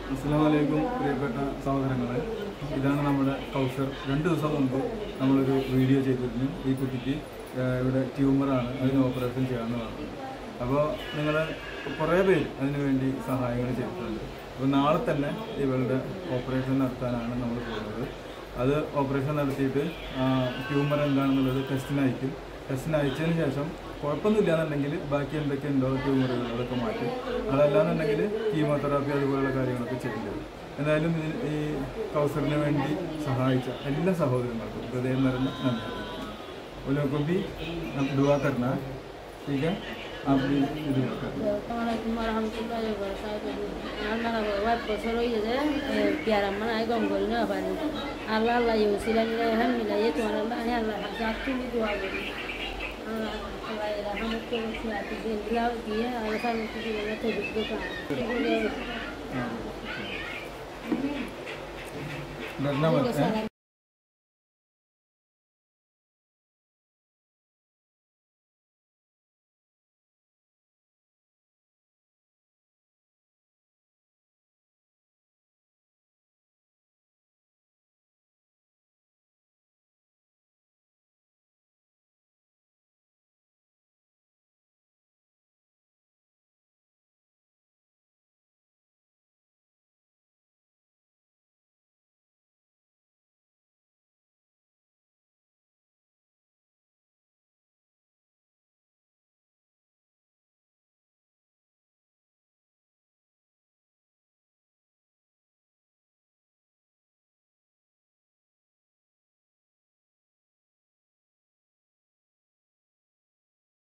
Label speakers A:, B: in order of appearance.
A: അസ്സാമലൈക്കും പ്രിയപ്പെട്ട സഹോദരങ്ങളെ ഇതാണ് നമ്മുടെ കൗസർ രണ്ട് ദിവസം മുമ്പ് നമ്മളൊരു വീഡിയോ ചെയ്തിരുന്നു ഈ കുട്ടിക്ക് ഏഹ്, ഇവിടെ ട്യൂമറാണ് അതിന് ഓപ്പറേഷൻ ചെയ്യാമെന്ന് പറഞ്ഞു അപ്പോൾ നിങ്ങൾ കുറേ പേര് അതിനു വേണ്ടി സഹായങ്ങൾ ചെയ്തിട്ടുണ്ട് അപ്പോൾ നാളെ തന്നെ ഇവളുടെ ഓപ്പറേഷൻ നടത്താനാണ് നമ്മൾ പോകുന്നത് അത് ഓപ്പറേഷൻ നടത്തിയിട്ട് ട്യൂമർ എന്താണെന്നുള്ളത് ടെസ്റ്റിന് അയക്കും ടെസ്റ്റിന് അയച്ചതിന് ശേഷം കുഴപ്പമൊന്നുമില്ല എന്നുണ്ടെങ്കിൽ ബാക്കി എന്തൊക്കെ ഉണ്ടോ ട്യൂമറുകൾ അതൊക്കെ മാറ്റും അതല്ലാന്നുണ്ടെങ്കിൽ കീമോതെറാപ്പി അതുപോലുള്ള കാര്യങ്ങളൊക്കെ ചെയ്യേണ്ടി വരും എന്തായാലും ഇതിന് ഈ കൗസറിന് വേണ്ടി സഹായിച്ച എല്ലാ സഹോദരങ്ങൾക്കും ഹൃദയം നിറഞ്ഞ നന്ദി वो लोगों को भी अब दुआ करना है ठीक है आप भी दुआ करना
B: Assalamualaikum warahmatullahi wabarakatuh. Allah wa pasoro yede biara mana ay gongol na bani. Allah Allah yo silan la hamila yetu Allah ya Allah hakku ni dua bani. Allah Allah ya hamu ko siati de la dia Allah kan ku ni na to du ka.
A: डरना मत है